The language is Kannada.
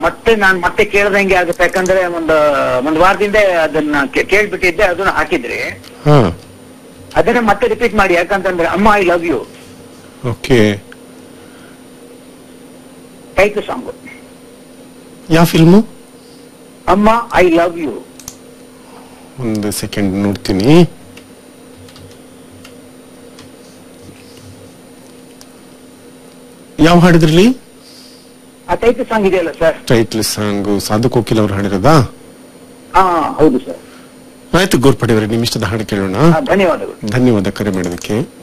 ಮತ್ತೆ ನಾನು ಮತ್ತೆ ಕೇಳ್ದಂಗೆ ಆಗುತ್ತೆ ಯಾಕಂದ್ರೆ ಒಂದು ಒಂದು ವಾರದಿಂದ ಅದನ್ನ ಕೇ- ಕೇಳ್ಬಿಟ್ಟಿದ್ದೆ ಅದನ್ನ ಹಾಕಿದ್ರಿ ಹಾ ಅದನ್ನ ಮತ್ತೆ ರಿಪೀಟ್ ಮಾಡಿ ಯಾಕಂತಂದ್ರೆ Amma I love you okay title song ಯಾವ film Amma I love you ಒಂದು ಸೆಕೆಂಡ್ ನೋಡ್ತೀನಿ ಯಾವ ಹಾಡಿದ್ರಲ್ಲಿ ಆ ಟೈಟಲ್ ಸಾಂಗ್ ಇದೆಯಲ್ಲ sir title song Sadhu Kokila ಅವ್ರು ಹಾಡಿರೋದಾ ಹಾ ಹೌದು ಸರ್ ಆಯ್ತು ಗೋರ್ಪಡೆ ಅವರೇ ನಿಮ್ಮ ಇಷ್ಟದ ಹಾಡು ಕೇಳೋಣ ಧನ್ಯವಾದಗಳು ಧನ್ಯವಾದ ಕರೆ ಮಾಡೋದಕ್ಕೆ